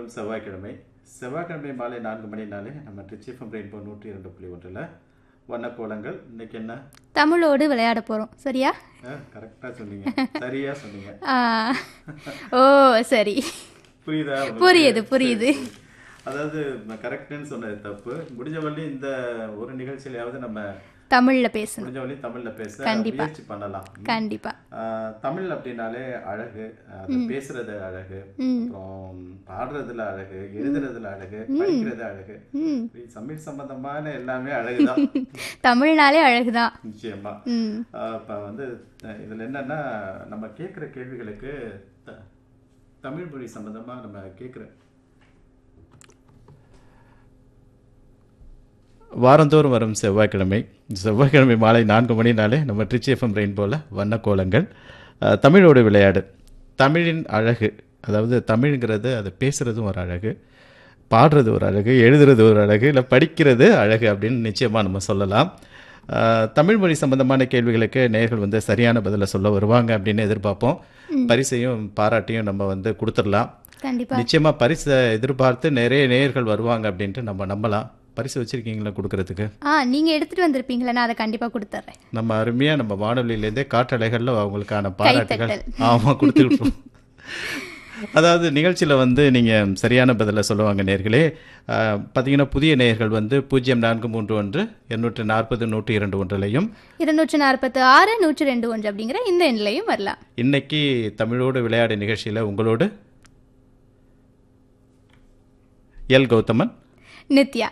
வரும் செவ்வாய்க்கிழமை செவ்வாய்க்கிழமை மாலை நான்கு மணினாலே நம்ம ட்ரிச்சிஃபம் ரெயின்போ நூற்றி இரண்டு புள்ளி ஒன்றில் வண்ணக்கோலங்கள் இன்னைக்கு என்ன தமிழோடு விளையாட போகிறோம் சரியா கரெக்டாக சொன்னீங்க சரியா சொன்னீங்க ஆ, ஓ சரி புரியுதா உங்களுக்கு? புரியுது, புரியுது. சரி, சரி. அதாவது கரெக்ட்னு சொன்னது தப்பு முடிஞ்ச வரையும் இந்த ஒரு நிகழ்ச்சியிலாவது நம்ம தமிழில் பேசணும் முடிஞ்ச வரையும் தமிழ்ல பேச கண்டிப்பா. முயற்சி பண்ணலாம் கண்டிப்பா ஆஹ், தமிழ் அப்படின்னாலே அழகு அது பேசுறது அழகு ம் அப்புறம் பாடுறதுல அழகு எழுதுறதுல அழகு படிக்கிறது அழகு ம் இப்படி தமிழ் சம்பந்தமான எல்லாமே அழகுதான் தமிழ்னாலே அழகுதான் நிச்சயமா ம் ஆஹ், இப்ப வந்து அஹ், இதுல என்னன்னா நம்ம கேட்குற கேள்விகளுக்கு த- தமிழ் மொழி சம்பந்தமா நம்ம கேட்குற வாரந்தோறும் வரும் செவ்வாய்க்கிழமை செவ்வாய்க்கிழமை மாலை நான்கு மணினாலே நம்ம ட்ரிச்சி எஃப்எம் ரெயின்போல வண்ணக்கோலங்கள் அஹ், தமிழோடு விளையாடு தமிழின் அழகு அதாவது தமிழ்ங்கிறது அது பேசுகிறதும் ஒரு அழகு பாடுறது ஒரு அழகு எழுதுறது ஒரு அழகு இல்லை படிக்கிறது அழகு அப்படின்னு நிச்சயமாக நம்ம சொல்லலாம் அஹ், தமிழ் மொழி சம்பந்தமான கேள்விகளுக்கு நேயர்கள் வந்து சரியான பதிலை சொல்ல வருவாங்க அப்படின்னு எதிர்பார்ப்போம் பரிசையும் பாராட்டியும் நம்ம வந்து கொடுத்துடலாம் கண்டிப்பா நிச்சயமா பரிசை எதிர்பார்த்து நிறைய நேயர்கள் வருவாங்க அப்படின்ட்டு நம்ம நம்பலாம் பரிசு வச்சிருக்கீங்களா கொடுக்கறதுக்கு ஆ நீங்க எடுத்துட்டு வந்திருப்பீங்களா நான் அதை கண்டிப்பா கொடுத்துட்றேன் நம்ம அருமையா நம்ம வானொலியிலேருந்தே காற்றலைகள்ல அவங்களுக்கான பாராட்டுகள் கைத்தட்டல். ஆமா கொடுத்துருப்போம் அதாவது நிகழ்ச்சியில வந்து நீங்க சரியான பதிலை சொல்லுவாங்க நேர்களே பார்த்தீங்கன்னா புதிய நேயர்கள் வந்து பூஜ்ஜியம் நான்கு மூன்று ஒன்று எண்ணூற்று நாற்பது நூற்றி இரண்டு ஒன்றிலையும் இருநூற்று நாற்பத்து ஆறு நூற்று ரெண்டு ஒன்று அப்படிங்கிற இந்த எண்ணிலையும் வரலாம் இன்னைக்கு தமிழோடு விளையாடு நிகழ்ச்சியில உங்களோடு எல் கௌதமன் நித்யா